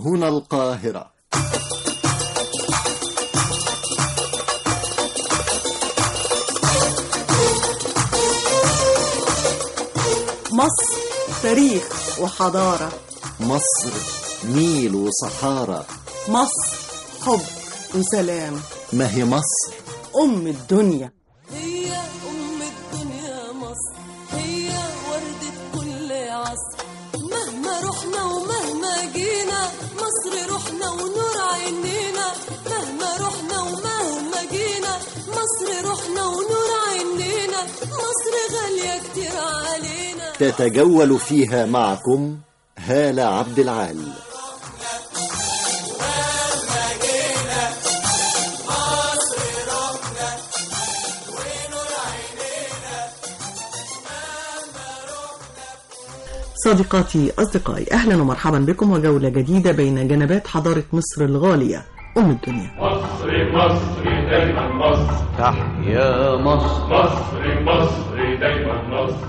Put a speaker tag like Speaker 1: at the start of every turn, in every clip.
Speaker 1: هنا القاهرة
Speaker 2: مصر تاريخ وحضارة
Speaker 1: مصر نيل وصحارى
Speaker 2: مصر حب وسلام
Speaker 1: ما هي مصر
Speaker 2: أم الدنيا
Speaker 3: هي أم الدنيا مصر هي وردة كل عصر مهما رحنا ومهما جينا مصر روحنا ونور عينينا مهما رحنا ومهما جينا مصر روحنا ونور عينينا مصر غالية كتير علينا
Speaker 1: تتجول فيها معكم هالة عبد العال
Speaker 2: صديقاتي أصدقائي أهلا ومرحبا بكم وجولة جديدة بين جنبات حضارة مصر الغالية أم الدنيا
Speaker 4: مصر مصر دايما مصر
Speaker 5: تحيا مصر
Speaker 4: مصر مصر دايما مصر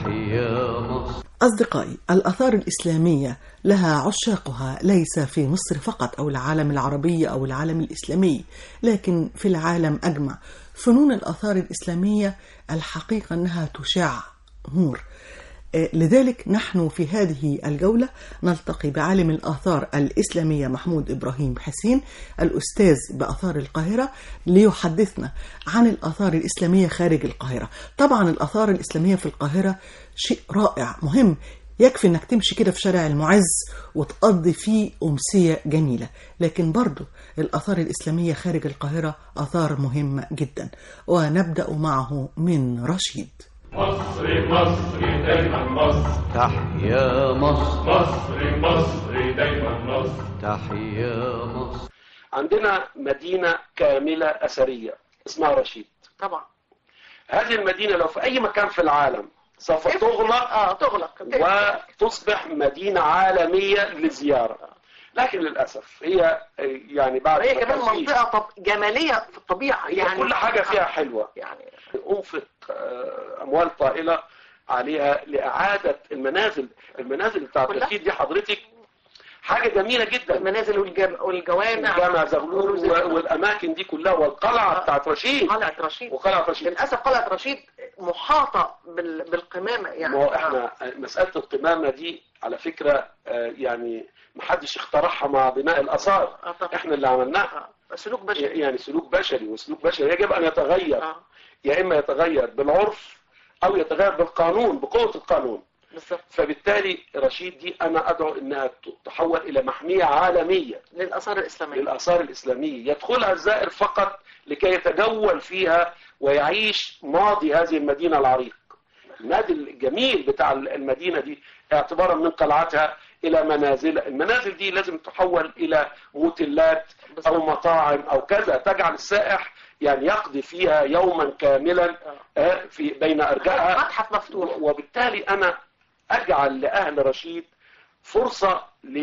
Speaker 5: تحيا مصر
Speaker 2: أصدقائي الآثار الإسلامية لها عشاقها ليس في مصر فقط أو العالم العربي أو العالم الإسلامي لكن في العالم أجمع فنون الآثار الإسلامية الحقيقة أنها تشع نور آه، لذلك نحن في هذه الجولة نلتقي بعالم الآثار الإسلامية محمود إبراهيم حسين الأستاذ بآثار القاهرة ليحدثنا عن الآثار الإسلامية خارج القاهرة طبعا الآثار الإسلامية في القاهرة شيء رائع مهم يكفي انك تمشي كده في شارع المعز وتقضي فيه أمسية جميلة لكن برضو الآثار الإسلامية خارج القاهرة آثار مهمة جدا ونبدأ معه من رشيد
Speaker 4: مصر مصر دايما مصر
Speaker 5: تحيا مصر
Speaker 4: مصر مصر دايما مصر
Speaker 5: تحيا مصر
Speaker 6: عندنا مدينة كاملة أثرية اسمها رشيد
Speaker 7: طبعا
Speaker 6: هذه المدينة لو في أي مكان في العالم سوف تغلق
Speaker 7: اه تغلق
Speaker 6: وتصبح مدينة عالمية للزيارة لكن للأسف هي يعني بعد
Speaker 7: هي
Speaker 6: ما
Speaker 7: كمان
Speaker 6: كان في-
Speaker 7: منطقه طب جماليه في الطبيعه
Speaker 6: يعني
Speaker 7: يعني
Speaker 6: كل حاجة فيها حلوة
Speaker 7: يعني
Speaker 6: أنفق آه، أموال طائلة عليها لإعادة المنازل المنازل بتاعت
Speaker 7: كلها؟
Speaker 6: رشيد دي حضرتك حاجة جميلة جدا
Speaker 7: المنازل والجم... والجوامع
Speaker 6: جامع زغلول و- والأماكن دي كلها والقلعة بتاعت رشيد
Speaker 7: قلعه رشيد
Speaker 6: وقلعة رشيد
Speaker 7: للاسف قلعه رشيد محاطه بال... بالقمامه يعني
Speaker 6: ما هو احنا مسألة القمامة دي على فكرة آه، يعني محدش اخترعها مع بناء الآثار
Speaker 7: آه، طبعا.
Speaker 6: احنا اللي عملناها
Speaker 7: آه. سلوك بشري
Speaker 6: يعني سلوك بشري وسلوك بشري يجب أن يتغير
Speaker 7: اه
Speaker 6: يا إما يتغير بالعرف أو يتغير بالقانون بقوة القانون
Speaker 7: بالظبط
Speaker 6: فبالتالي رشيد دي أنا أدعو إنها تحول إلى محمية عالمية
Speaker 7: للاثار الاسلاميه
Speaker 6: للآثار الإسلامية يدخلها الزائر فقط لكي يتجول فيها ويعيش ماضي هذه المدينة العريق النادي الجميل بتاع المدينة دي اعتبارا من قلعتها إلى منازل المنازل دي لازم تحول إلى موتيلات أو مطاعم أو كذا تجعل السائح يعني يقضي فيها يوما كاملا آه، في بين أرجائها
Speaker 7: متحف مفتوح
Speaker 6: وبالتالي أنا أجعل لأهل رشيد فرصة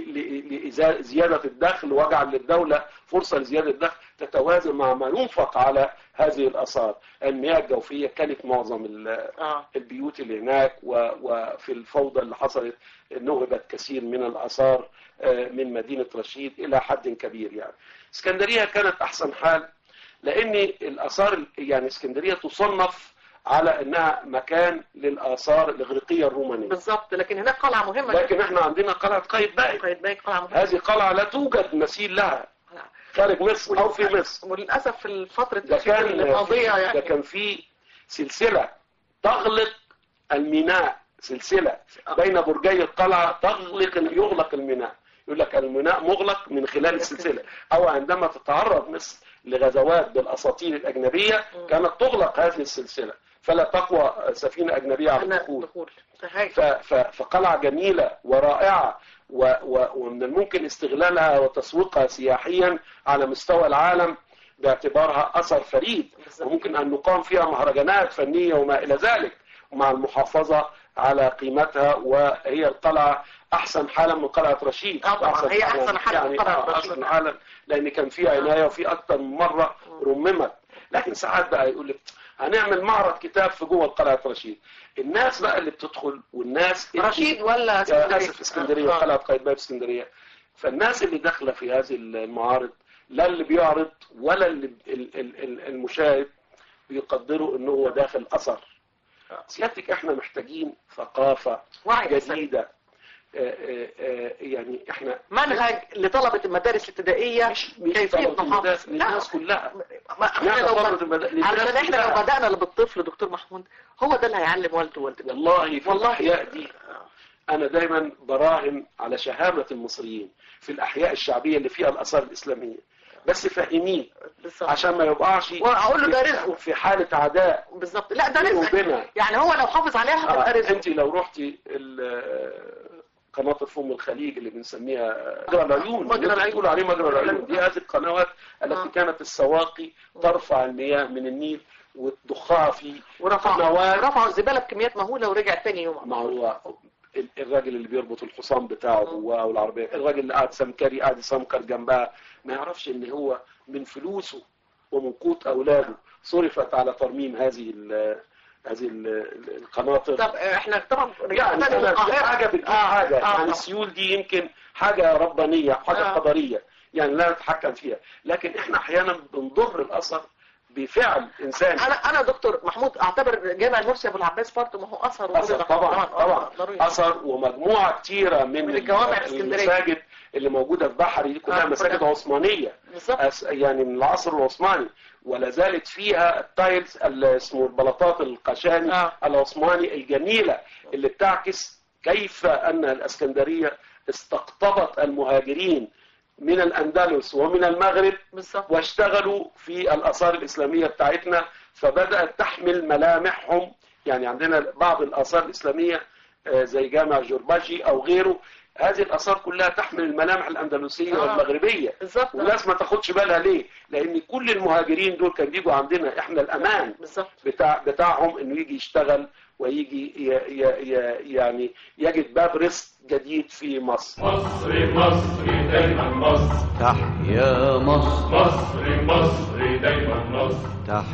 Speaker 6: لزيادة الدخل واجعل للدولة فرصة لزيادة الدخل تتوازن مع ما ينفق على هذه الآثار المياه الجوفية كانت معظم ال-
Speaker 7: اه
Speaker 6: البيوت اللي هناك و- وفي الفوضى اللي حصلت نهبت كثير من الآثار آه، من مدينة رشيد إلى حد كبير يعني اسكندرية كانت أحسن حال لأن الآثار يعني اسكندرية تصنف على أنها مكان للآثار الإغريقية الرومانية
Speaker 7: بالظبط لكن هناك قلعه مهمه
Speaker 6: لكن احنا عندنا قلعة قايتباي
Speaker 7: قايتباي قلعه مهمه
Speaker 6: هذه قلعة لا توجد مثيل لها خارج مصر أو في مصر
Speaker 7: وللاسف في الفتره
Speaker 6: ده كان
Speaker 7: الماضيه
Speaker 6: ده
Speaker 7: يعني
Speaker 6: كان في سلسلة تغلق الميناء سلسلة بين برجي القلعة تغلق يغلق الميناء يقول لك الميناء مغلق من خلال السلسلة أو عندما تتعرض مصر لغزوات بالأساطيل الأجنبية كانت تغلق هذه السلسلة فلا تقوى سفينة أجنبية على
Speaker 7: أنا
Speaker 6: الدخول
Speaker 7: دخول هاي
Speaker 6: ف- ف- فقلعة جميلة ورائعة و- و- ومن الممكن استغلالها وتسويقها سياحيا على مستوى العالم باعتبارها أثر فريد
Speaker 7: بالظبط.
Speaker 6: وممكن أن نقام فيها مهرجانات فنية وما إلى ذلك مع المحافظة على قيمتها وهي القلعة أحسن حالا من قلعة رشيد
Speaker 7: آه طبعاً، هي أحسن حالا من
Speaker 6: يعني
Speaker 7: قلعة
Speaker 6: آه،
Speaker 7: رشيد.
Speaker 6: أحسن حالا لأن كان فيها عناية وفي أكثر من مرة رممت لكن ساعات بقى يقول لك هنعمل معرض كتاب في جوه قلعة رشيد الناس بقى اللي بتدخل والناس اللي-
Speaker 7: رشيد ولا
Speaker 6: يا
Speaker 7: اسكندريه
Speaker 6: اسف اسكندريه
Speaker 7: آه.
Speaker 6: قلعه قايتباي في اسكندريه فالناس اللي داخله في هذه المعارض لا اللي بيعرض ولا اللي ال- ال- ال- المشاهد بيقدروا انه هو داخل اثر سيادتك احنا محتاجين ثقافه
Speaker 7: وعي يا سيدي.
Speaker 6: جديده آه، آه، آه، يعني احنا
Speaker 7: منهج لطلبة المدارس الابتدائية
Speaker 6: مش مش
Speaker 7: كيفية
Speaker 6: طلبة
Speaker 7: محافظة
Speaker 6: المدارس، للناس كلها
Speaker 7: ما احنا
Speaker 6: لا
Speaker 7: لو
Speaker 6: تفرض
Speaker 7: بد-
Speaker 6: المد- للناس
Speaker 7: علشان احنا
Speaker 6: كلها.
Speaker 7: لو بدأنا بالطفل دكتور محمود هو ده اللي هيعلم والده ووالدته
Speaker 6: والله في
Speaker 7: والله.
Speaker 6: الاحياء دي انا دايما براهن على شهامه المصريين في الاحياء الشعبيه اللي فيها الاثار الاسلاميه بس فهميه
Speaker 7: بالظبط.
Speaker 6: عشان ما يوقعش
Speaker 7: وأقول له ده
Speaker 6: في-
Speaker 7: رزقه.
Speaker 6: في حاله عداء
Speaker 7: بالظبط لا ده
Speaker 6: بينه
Speaker 7: رزق
Speaker 6: وبينها.
Speaker 7: يعني هو لو حافظ عليها هتبقى
Speaker 6: آه.
Speaker 7: رزق
Speaker 6: انت لو رحتي ال- قناة فم الخليج اللي بنسميها مجرى العيون
Speaker 7: مجرى
Speaker 6: اللي
Speaker 7: العيون.
Speaker 6: بتقول عليه مجرى العيون دي هذه القنوات التي
Speaker 7: آه.
Speaker 6: كانت السواقي ترفع المياه من النيل وتضخها في
Speaker 7: ورفعوا
Speaker 6: قنوات
Speaker 7: رفعوا الزبالة بكميات مهولة ورجع تاني يوم
Speaker 6: ما هو ال- الراجل اللي بيربط الحصان بتاعه جواه او العربيه الراجل اللي قاعد سمكري قاعد يسمكر جنبها ما يعرفش ان هو من فلوسه ومن قوت اولاده صرفت على ترميم هذه ال هذه ال- القناطر
Speaker 7: طب احنا طبعا
Speaker 6: يعني
Speaker 7: رجعنا تاني
Speaker 6: أنا
Speaker 7: للقاهرة
Speaker 6: حاجه بتجيب
Speaker 7: آه،
Speaker 6: حاجه
Speaker 7: آه،
Speaker 6: يعني
Speaker 7: آه.
Speaker 6: السيول دي يمكن حاجه ربانيه حاجه
Speaker 7: آه.
Speaker 6: قدريه يعني لا نتحكم فيها لكن احنا احيانا بنضر الاثر بفعل انساني
Speaker 7: انا انا دكتور محمود اعتبر جامع المرسي ابو العباس برضه ما هو اثر
Speaker 6: اثر
Speaker 7: ورزق.
Speaker 6: طبعا
Speaker 7: آه،
Speaker 6: طبعا
Speaker 7: ضروري.
Speaker 6: اثر ومجموعه كتيره من,
Speaker 7: من الجوامع الإسكندرية.
Speaker 6: المساجد اللي موجوده في بحري دي كلها
Speaker 7: آه،
Speaker 6: مساجد
Speaker 7: كلها.
Speaker 6: عثمانيه
Speaker 7: بالظبط
Speaker 6: أس- يعني من العصر العثماني ولا زالت فيها التايلز اللي اسمه البلاطات القشاني
Speaker 7: آه.
Speaker 6: العثماني الجميله اللي بتعكس كيف ان الاسكندريه استقطبت المهاجرين من الاندلس ومن المغرب
Speaker 7: بالظبط
Speaker 6: واشتغلوا في الآثار الإسلامية بتاعتنا فبدأت تحمل ملامحهم يعني عندنا بعض الآثار الإسلامية آه، زي جامع جرباجي أو غيره هذه الآثار كلها تحمل الملامح الأندلسية
Speaker 7: آه.
Speaker 6: والمغربية
Speaker 7: بالظبط
Speaker 6: والناس ما تاخدش بالها ليه؟ لأن كل المهاجرين دول كانوا بيجوا عندنا إحنا الأمان
Speaker 7: بالظبط
Speaker 6: بتاع بتاعهم إنه يجي يشتغل ويجي ي ي ي يعني يجد باب رزق جديد في مصر
Speaker 4: مصري مصري دايما مصر
Speaker 5: تحيا مصر
Speaker 4: مصري مصري دايما مصر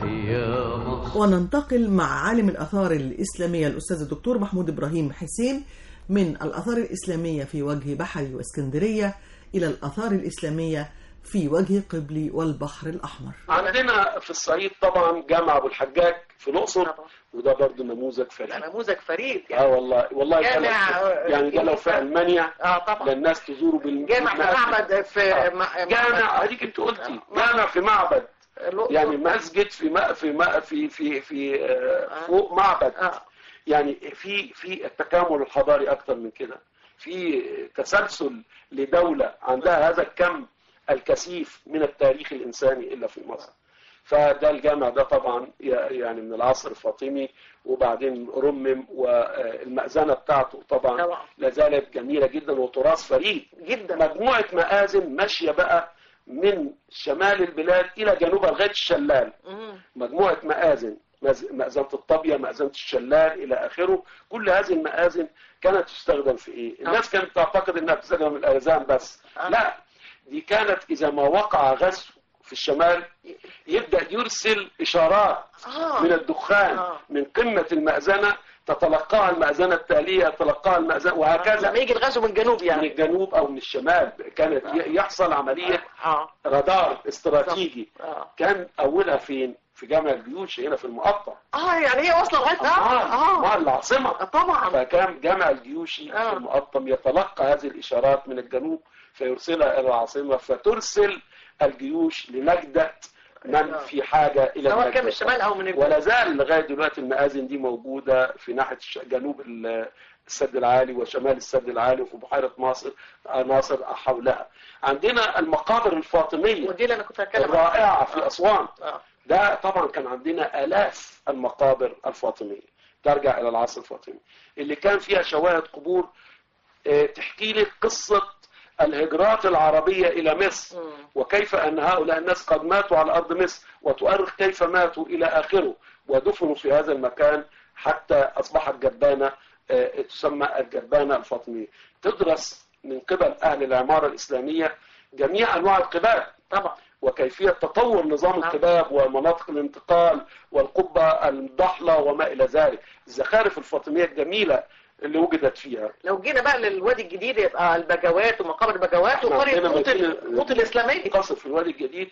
Speaker 5: تحيا مصر
Speaker 2: وننتقل مع عالم الآثار الإسلامية الأستاذ الدكتور محمود إبراهيم حسين من الآثار الإسلامية في وجه بحري واسكندرية إلى الآثار الإسلامية في وجه قبلي والبحر الأحمر
Speaker 6: عندنا في الصعيد طبعا جامع ابو الحجاج في الاقصر
Speaker 7: طبعا.
Speaker 6: وده برضه نموذج فريد
Speaker 7: ده نموذج فريد
Speaker 6: اه
Speaker 7: يعني
Speaker 6: والله والله
Speaker 7: جامع،
Speaker 6: كانت- يعني ده لو في
Speaker 7: آه،
Speaker 6: المانيا
Speaker 7: اه طبعا
Speaker 6: للناس تزوروا بال
Speaker 7: جامع في معبد في
Speaker 6: آه.
Speaker 7: مع-
Speaker 6: جامع هديك انت قلتي جامع في معبد
Speaker 7: الأقصر.
Speaker 6: يعني مسجد في ما في ما في في في آه، فوق معبد
Speaker 7: اه
Speaker 6: يعني في في التكامل الحضاري اكتر من كده في تسلسل لدولة عندها هذا الكم الكثيف من التاريخ الإنساني إلا في مصر فده الجامع ده طبعا ي- يعني من العصر الفاطمي وبعدين رمم والمأذنة بتاعته طبعا
Speaker 7: طبعا.
Speaker 6: لازالت جميلة جدا وتراث فريد
Speaker 7: جدا
Speaker 6: مجموعة مآذن ماشية بقى من شمال البلاد إلى جنوبها لغاية الشلال
Speaker 7: مم.
Speaker 6: مجموعة مآذن مز- مأذنة الطابية مأذنة الشلال إلى آخره كل هذه المآذن كانت تستخدم في إيه الناس كانت تعتقد إنها تستخدم من الأذان بس
Speaker 7: آه.
Speaker 6: لا دي كانت إذا ما وقع غزو في الشمال يبدأ يرسل إشارات
Speaker 7: آه.
Speaker 6: من الدخان
Speaker 7: آه.
Speaker 6: من قمة المأذنة تتلقاها المأذنة التالية تتلقاها المأذنة وهكذا
Speaker 7: لما يجي الغزو من الجنوب
Speaker 6: من
Speaker 7: يعني
Speaker 6: الجنوب أو من الشمال كانت ي- يحصل عملية
Speaker 7: اه
Speaker 6: رادار استراتيجي
Speaker 7: اه
Speaker 6: كان اولها فين في جامع الجيوش هنا في المقطع
Speaker 7: اه يعني هي واصله لغايه
Speaker 6: اه مع
Speaker 7: اه
Speaker 6: العاصمه
Speaker 7: آه، طبعا
Speaker 6: فكان جامع الجيوشي
Speaker 7: آه.
Speaker 6: في المقطم يتلقى هذه الاشارات من الجنوب فيرسلها الى العاصمه فترسل الجيوش لنجده من
Speaker 7: آه.
Speaker 6: في حاجه الى
Speaker 7: سواء كان
Speaker 6: النجدة.
Speaker 7: من الشمال او من الجنوب
Speaker 6: ولا زال لغايه دلوقتي المآذن دي موجوده في ناحيه الش- جنوب ال- السد العالي وشمال السد العالي وفي بحيره ناصر ناصر حولها عندنا المقابر الفاطميه
Speaker 7: ودي اللي انا كنت هتكلم عنها
Speaker 6: الرائعه في اسوان
Speaker 7: اه
Speaker 6: ده طبعا كان عندنا آلاف المقابر الفاطمية ترجع إلى العصر الفاطمي اللي كان فيها شواهد قبور آه، تحكي لك قصة الهجرات العربية إلى مصر
Speaker 7: مم.
Speaker 6: وكيف أن هؤلاء الناس قد ماتوا على أرض مصر وتؤرخ كيف ماتوا إلى آخره ودفنوا في هذا المكان حتى أصبحت جبانة آه، تسمى الجبانة الفاطمية تدرس من قبل أهل العمارة الإسلامية جميع أنواع القباب
Speaker 7: طبعا
Speaker 6: وكيفية تطور نظام
Speaker 7: نعم.
Speaker 6: القباب ومناطق الانتقال والقبة الضحلة وما إلى ذلك الزخارف الفاطمية الجميلة اللي وجدت فيها
Speaker 7: لو جينا بقى للوادي الجديد يبقى البجوات ومقابر البجوات
Speaker 6: إحنا
Speaker 7: وقرية
Speaker 6: عندنا
Speaker 7: قوط
Speaker 6: مدينة-
Speaker 7: ال- قوط الإسلامية
Speaker 6: قصر في الوادي الجديد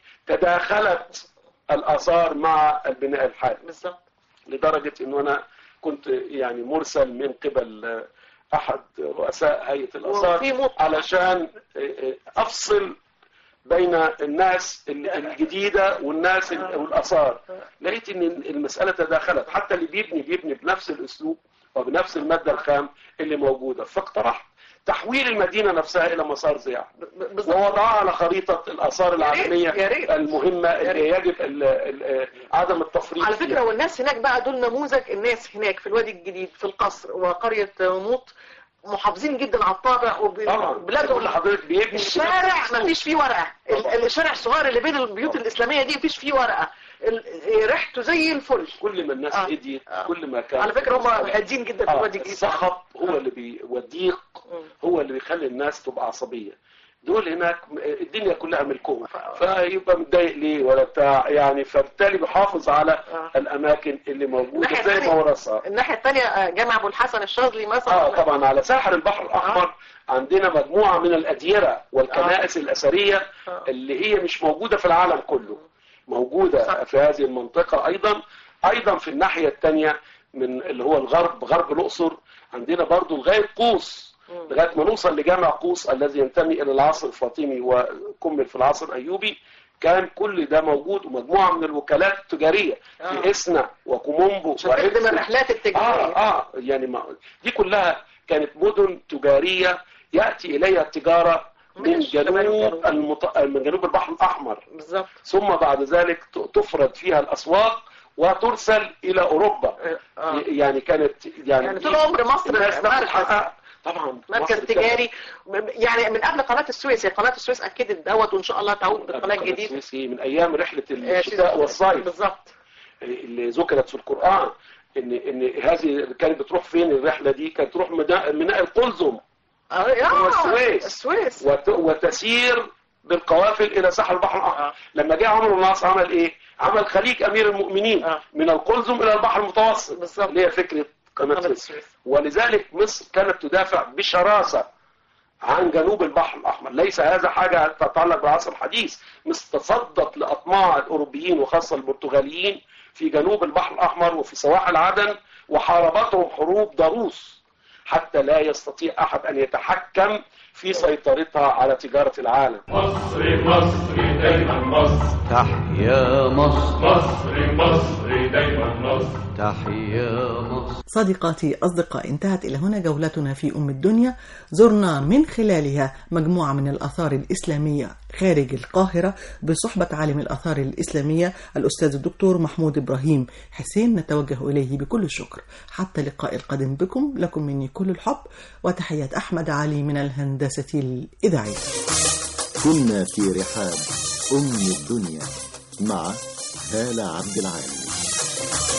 Speaker 6: تداخلت الآثار مع البناء الحالي
Speaker 7: بالظبط
Speaker 6: لدرجة انه انا كنت يعني مرسل من قبل آه، احد رؤساء هيئة الاثار
Speaker 7: وفي مط-
Speaker 6: علشان آه، آه، افصل بين الناس ال- الجديدة والناس ال- والاثار لقيت ان المسألة تداخلت حتى اللي بيبني بيبني بنفس الاسلوب وبنفس المادة الخام اللي موجودة فاقترحت تحويل المدينة نفسها الى مسار زيارة
Speaker 7: ب- بالظبط
Speaker 6: ووضعها على خريطة الآثار العالمية
Speaker 7: يا ريت.
Speaker 6: المهمة اللي
Speaker 7: ريت.
Speaker 6: يجب ال- ال- عدم التفريط
Speaker 7: على
Speaker 6: فيها.
Speaker 7: فكرة والناس هناك بقى دول نموذج الناس هناك في الوادي الجديد في القصر وقرية موط محافظين جدا على الطابع
Speaker 6: طبعا
Speaker 7: وبلادهم
Speaker 6: اللي حضرتك بيبني
Speaker 7: الشارع ما فيش فيه ورقة ال-
Speaker 6: طبعا.
Speaker 7: الشارع الصغير اللي بين البيوت الإسلامية دي مفيش فيه ورقة ال- ريحته زي الفل
Speaker 6: كل ما الناس
Speaker 7: آه.
Speaker 6: هديت
Speaker 7: آه.
Speaker 6: كل ما كان
Speaker 7: على فكرة هم هادين جدا في
Speaker 6: آه،
Speaker 7: الوادي الجديد
Speaker 6: الصخب هو اللي بي والضيق هو اللي بيخلي الناس تبقى عصبية دول هناك الدنيا كلها ملكهم فيبقى متضايق ليه ولا بتاع يعني فبالتالي بيحافظ على
Speaker 7: آه.
Speaker 6: الاماكن اللي موجوده
Speaker 7: الناحية
Speaker 6: زي ما
Speaker 7: التانية-
Speaker 6: ورثها
Speaker 7: الناحية الثانية جامع أبو الحسن الشاذلي مثلا
Speaker 6: اه طبعا على ساحل البحر الاحمر عندنا مجموعه من الاديره والكنائس الاثريه
Speaker 7: آه.
Speaker 6: اللي هي مش موجوده في العالم كله موجوده
Speaker 7: صح.
Speaker 6: في هذه المنطقه ايضا ايضا في الناحيه الثانيه من اللي هو الغرب غرب الاقصر عندنا برضو لغايه قوس لغايه ما نوصل لجامع قوس الذي ينتمي الى العصر الفاطمي وكمل في العصر الايوبي كان كل ده موجود ومجموعه من الوكالات التجاريه
Speaker 7: آه.
Speaker 6: في اسنا وكومومبو
Speaker 7: عشان تخدم
Speaker 6: وإبسن.
Speaker 7: الرحلات التجارية
Speaker 6: اه اه يعني ما دي كلها كانت مدن تجاريه ياتي اليها التجاره من
Speaker 7: من شمال
Speaker 6: جنوب
Speaker 7: الجنوب.
Speaker 6: المط... من جنوب البحر الاحمر
Speaker 7: بالظبط
Speaker 6: ثم بعد ذلك ت- تفرد فيها الاسواق وترسل الى اوروبا
Speaker 7: آه.
Speaker 6: ي- يعني كانت يعني,
Speaker 7: يعني طول عمر مصر
Speaker 6: الناس
Speaker 7: مركز.
Speaker 6: بتحقق طبعا
Speaker 7: مركز
Speaker 6: مصر
Speaker 7: تجاري يعني من قبل قناة السويس هي قناة السويس أكدت دوت وإن شاء الله تعود
Speaker 6: كانت
Speaker 7: بقناة
Speaker 6: قناة
Speaker 7: جديدة
Speaker 6: السويس هي من ايام رحله
Speaker 7: آه،
Speaker 6: الشتاء والصيف
Speaker 7: بالظبط
Speaker 6: اللي ذكرت في القرآن ان ان هذه كانت بتروح فين الرحله دي كانت تروح ميناء ميناء القلزم
Speaker 7: اه يا
Speaker 6: هو السويس.
Speaker 7: السويس
Speaker 6: وت- وتسير بالقوافل الى ساحل البحر الاحمر لما جاء عمرو بن العاص عمل ايه عمل خليج امير المؤمنين
Speaker 7: آه.
Speaker 6: من القلزم الى البحر المتوسط
Speaker 7: بالظبط.
Speaker 6: اللي هي فكره قناه
Speaker 7: قناة
Speaker 6: السويس
Speaker 7: السويس.
Speaker 6: ولذلك مصر كانت تدافع بشراسه عن جنوب البحر الاحمر ليس هذا حاجه تتعلق بالعصر الحديث مصر تصدت لاطماع الاوروبيين وخاصه البرتغاليين في جنوب البحر الاحمر وفي سواحل عدن وحاربتهم حروب ضروس حتى لا يستطيع احد ان يتحكم في سيطرتها على تجاره العالم
Speaker 4: مصر مصر دايما مصر
Speaker 5: تحيا مصر
Speaker 4: مصر مصر دايما مصر
Speaker 5: تحيا مصر
Speaker 2: صديقاتي أصدقاء انتهت إلى هنا جولتنا في أم الدنيا زرنا من خلالها مجموعة من الآثار الإسلامية خارج القاهرة بصحبة عالم الآثار الإسلامية الأستاذ الدكتور محمود إبراهيم حسين نتوجه إليه بكل الشكر حتى اللقاء القادم بكم لكم مني كل الحب وتحيات أحمد علي من الهندسة الإذاعية
Speaker 1: كنا في رحاب أم الدنيا مع هالة عبد العال